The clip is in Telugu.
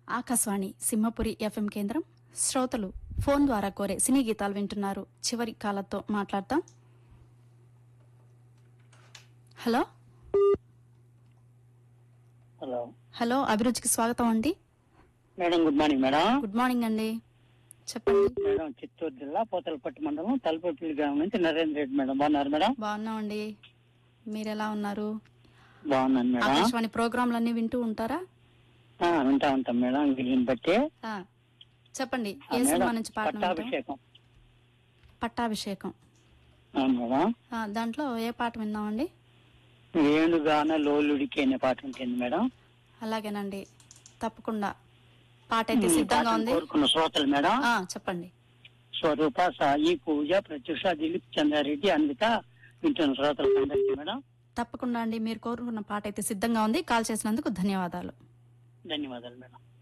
ఆకాశవాణి సింహపురి ఎఫ్ఎం కేంద్రం శ్రోతలు ఫోన్ ద్వారా కోరే సినీ గీతాలు వింటున్నారు చివరి కాలతో మాట్లాడతాం హలో హలో హలో అభిరుచికి స్వాగతం అండి madam good morning madam good morning అండి చెప్పండి మేడం చిత్తూరు జిల్లా పోతలపట్టు మండలం తలపల్లి గ్రామం నుంచి నరేంద్ర రెడ్డి మేడం బాగున్నారు మేడం బాగున్నామండి మీరెలా ఉన్నారు బాగున్నాను మేడం ఆకాశవాణి ప్రోగ్రాంలన్నీ వింటూ ఉంటారా ఆ, వింటా ఉంటాం మేడం వీళ్ళని బట్టి ఆ, చెప్పండి ఆ, ఏ సినిమా మేడం నుంచి పాట వింటాం? పట్టాభిషేకం పట్టాభిషేకం ఆ, మేడం ఆ, దాంట్లో ఏ పాట విందామండి వేణుగాన లోలుడికి అనే పాట ఉంటుంది మేడం అలాగేనండి తప్పకుండా పాట అయితే ఈ సిద్ధంగా పాటను ఉంది కోరుకున్న శ్రోతలు మేడం ఆ చెప్పండి స్వరూప సాయి పూజ ప్రత్యూష దిలీప్ చంద్రారెడ్డి అన్విత వింటున్న శ్రోతలకు అందరికీ మేడం తప్పకుండా అండి మీరు కోరుకున్న పాట అయితే సిద్ధంగా ఉంది కాల్ చేసినందుకు ధన్యవాదాలు ధన్యవాదాలు మేడం